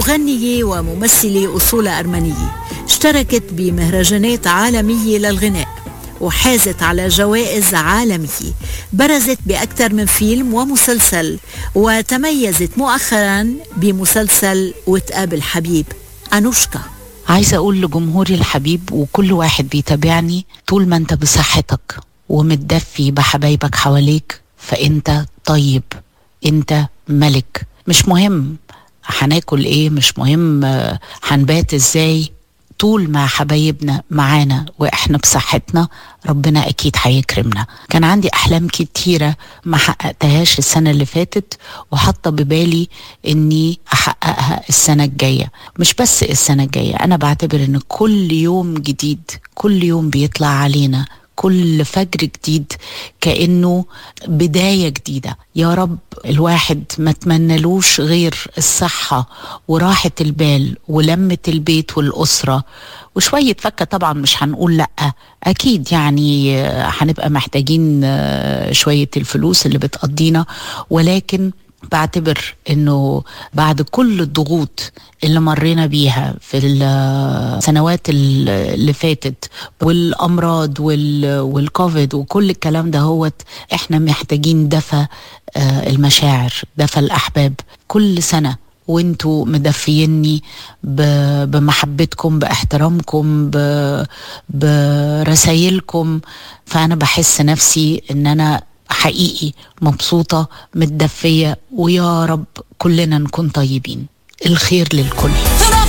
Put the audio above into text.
مغنية وممثلة أصول أرمنية اشتركت بمهرجانات عالمية للغناء وحازت على جوائز عالمية برزت بأكثر من فيلم ومسلسل وتميزت مؤخرا بمسلسل وتقابل حبيب أنوشكا عايزة أقول لجمهوري الحبيب وكل واحد بيتابعني طول ما أنت بصحتك ومتدفي بحبايبك حواليك فأنت طيب أنت ملك مش مهم هناكل ايه مش مهم هنبات ازاي طول ما حبايبنا معانا واحنا بصحتنا ربنا اكيد هيكرمنا كان عندي احلام كتيره ما حققتهاش السنه اللي فاتت وحاطه ببالي اني احققها السنه الجايه مش بس السنه الجايه انا بعتبر ان كل يوم جديد كل يوم بيطلع علينا كل فجر جديد كانه بدايه جديده يا رب الواحد ما تمنلوش غير الصحه وراحه البال ولمه البيت والاسره وشويه فكه طبعا مش هنقول لا اكيد يعني هنبقى محتاجين شويه الفلوس اللي بتقضينا ولكن بعتبر انه بعد كل الضغوط اللي مرينا بيها في السنوات اللي فاتت والامراض والكوفيد وكل الكلام ده هوت احنا محتاجين دفى المشاعر دفى الاحباب كل سنه وانتوا مدفيني بمحبتكم باحترامكم برسايلكم فانا بحس نفسي ان انا حقيقي مبسوطة متدفية ويا رب كلنا نكون طيبين الخير للكل